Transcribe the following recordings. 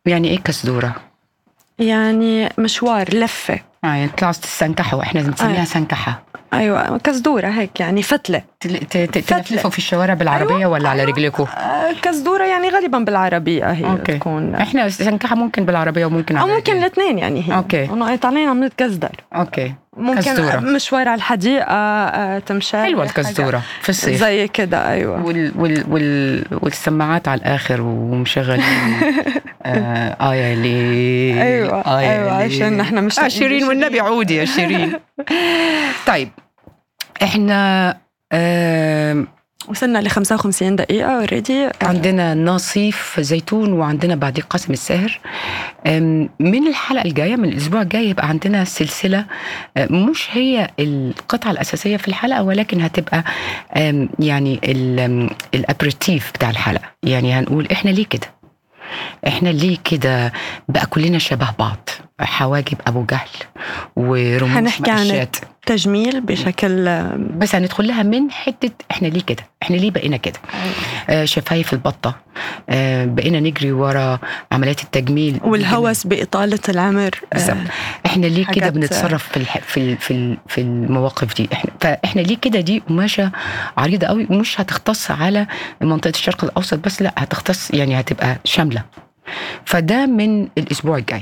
يعني ايه كسدوره؟ يعني مشوار لفه اه يعني تطلعوا تستنكحوا احنا بنسميها آه. سنكحه ايوه كزدوره هيك يعني فتله تل- ت- ت- تلفلفوا في الشوارع بالعربيه أيوة. ولا على رجلكم؟ آه، كزدوره يعني غالبا بالعربيه هي اوكي تكون احنا سنكحه ممكن بالعربيه وممكن او على ممكن رجلنا. الاثنين يعني هي أوكي. انه طالعين عم نتكزدر اوكي ممكن كزدورة. مشوار على الحديقه آه، تمشي حلوه الكزدوره في الصيف زي كده ايوه وال وال وال والسماعات على الاخر ومشغلين آه آية لي أيوة، آية أيوة، لي. عشان نحن مش آه شيرين والنبي عودي يا شيرين طيب احنا آه وصلنا ل 55 دقيقه اوريدي عندنا نصيف زيتون وعندنا بعديه قاسم الساهر أم، من الحلقه الجايه من الاسبوع الجاي يبقى عندنا سلسله أه، مش هي القطعه الاساسيه في الحلقه ولكن هتبقى أم، يعني ال- أم، الابريتيف بتاع الحلقه يعني هنقول احنا ليه كده احنا ليه كده بقى كلنا شبه بعض حواجب ابو جهل ورموش هنحكي عن مقشات تجميل بشكل آه، بس هندخل لها من حته احنا ليه كده احنا ليه بقينا كده آه، شفايف البطة آه، بقينا نجري ورا عمليات التجميل والهوس باطاله العمر آه، بالظبط احنا ليه كده حاجات- بنتصرف في الح... في ال... في ال... في المواقف دي احنا فاحنا ليه كده دي قماشه عريضه قوي ومش هتختص على منطقه الشرق الاوسط بس لا هتختص يعني هتبقى شامله فده من الاسبوع الجاي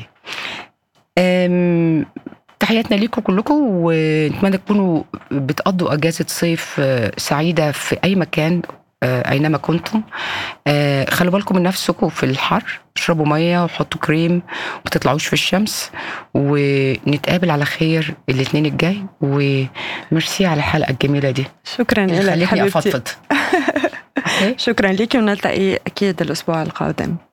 أم... تحياتنا ليكم كلكم ونتمنى تكونوا بتقضوا اجازه صيف آه، سعيده في اي مكان آه، اينما كنتم آه، خلوا بالكم من نفسكم في الحر اشربوا ميه وحطوا كريم وما تطلعوش في الشمس ونتقابل على خير الاثنين الجاي وميرسي على الحلقه الجميله دي شكرا لك خلتني حبيبتي افضفض أوكي؟ شكرا لك ونلتقي اكيد الاسبوع القادم